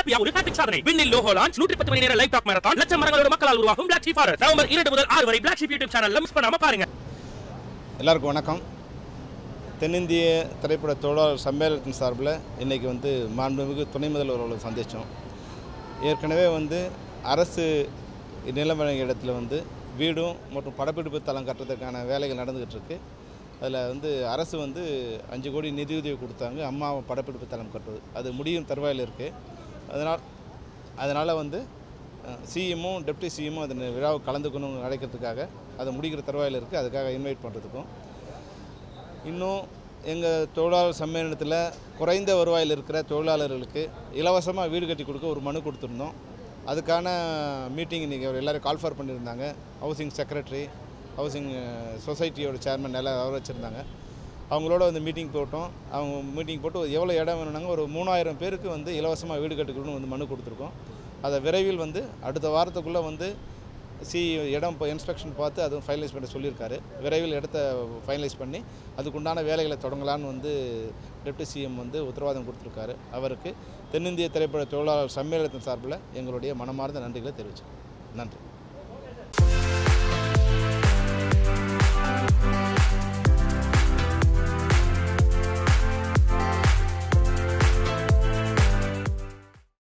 ஆஸ்பியா ஒரு ஹேட்ரிக் சாதனை விண்ணில் லோகோ லான்ச் நூற்றி பத்து மணி நேர லைவ் டாக் மேரத்தான் லட்சம் மரங்களோட மக்களால் உருவாகும் பிளாக் ஷீப் ஃபாரஸ்ட் நவம்பர் இரண்டு முதல் ஆறு வரை பிளாக் ஷீப் யூடியூப் சேனல்ல மிஸ் பண்ணாம பாருங்க எல்லாருக்கும் வணக்கம் தென்னிந்திய திரைப்பட தொழிலாளர் சம்மேளனத்தின் சார்பில் இன்றைக்கி வந்து மாண்புமிகு துணை முதல்வர் அவர்களை சந்தித்தோம் ஏற்கனவே வந்து அரசு நிலம் வழங்கிய இடத்துல வந்து வீடும் மற்றும் படப்பிடிப்பு தளம் கட்டுறதுக்கான வேலைகள் நடந்துக்கிட்டு இருக்கு அதில் வந்து அரசு வந்து அஞ்சு கோடி நிதியுதவி கொடுத்தாங்க அம்மா படப்பிடிப்பு தளம் கட்டுவது அது முடியும் தருவாயில் இருக்குது அதனால் அதனால் வந்து சிஎம்மும் டெப்டி சிஎம்மும் அந்த விழாவை கலந்துக்கணும் அழைக்கிறதுக்காக அது முடிக்கிற தருவாயில் இருக்குது அதுக்காக இன்வைட் பண்ணுறதுக்கும் இன்னும் எங்கள் தொழிலாளர் சம்மேளனத்தில் குறைந்த வருவாயில் இருக்கிற தொழிலாளர்களுக்கு இலவசமாக வீடு கட்டி கொடுக்க ஒரு மனு கொடுத்துருந்தோம் அதுக்கான மீட்டிங் இன்றைக்கி அவர் எல்லோரும் கால்ஃபார் பண்ணியிருந்தாங்க ஹவுசிங் செக்ரட்டரி ஹவுசிங் சொசைட்டியோட சேர்மன் எல்லாம் அவர் வச்சுருந்தாங்க அவங்களோட வந்து மீட்டிங் போட்டோம் அவங்க மீட்டிங் போட்டு எவ்வளோ இடம் வேணும்னாங்க ஒரு மூணாயிரம் பேருக்கு வந்து இலவசமாக வீடு கட்டிக்கணும்னு வந்து மனு கொடுத்துருக்கோம் அதை விரைவில் வந்து அடுத்த வாரத்துக்குள்ளே வந்து சி இடம் இப்போ இன்ஸ்பெக்ஷன் பார்த்து அதுவும் ஃபைனலைஸ் பண்ண சொல்லியிருக்காரு விரைவில் இடத்த ஃபைனலைஸ் பண்ணி அதுக்குண்டான வேலைகளை தொடங்கலான்னு வந்து டெப்டி சிஎம் வந்து உத்தரவாதம் கொடுத்துருக்காரு அவருக்கு தென்னிந்திய திரைப்பட தொழிலாளர் சம்மேளனத்தின் சார்பில் எங்களுடைய மனமார்ந்த நன்றிகளை தெரிவிச்சோம் நன்றி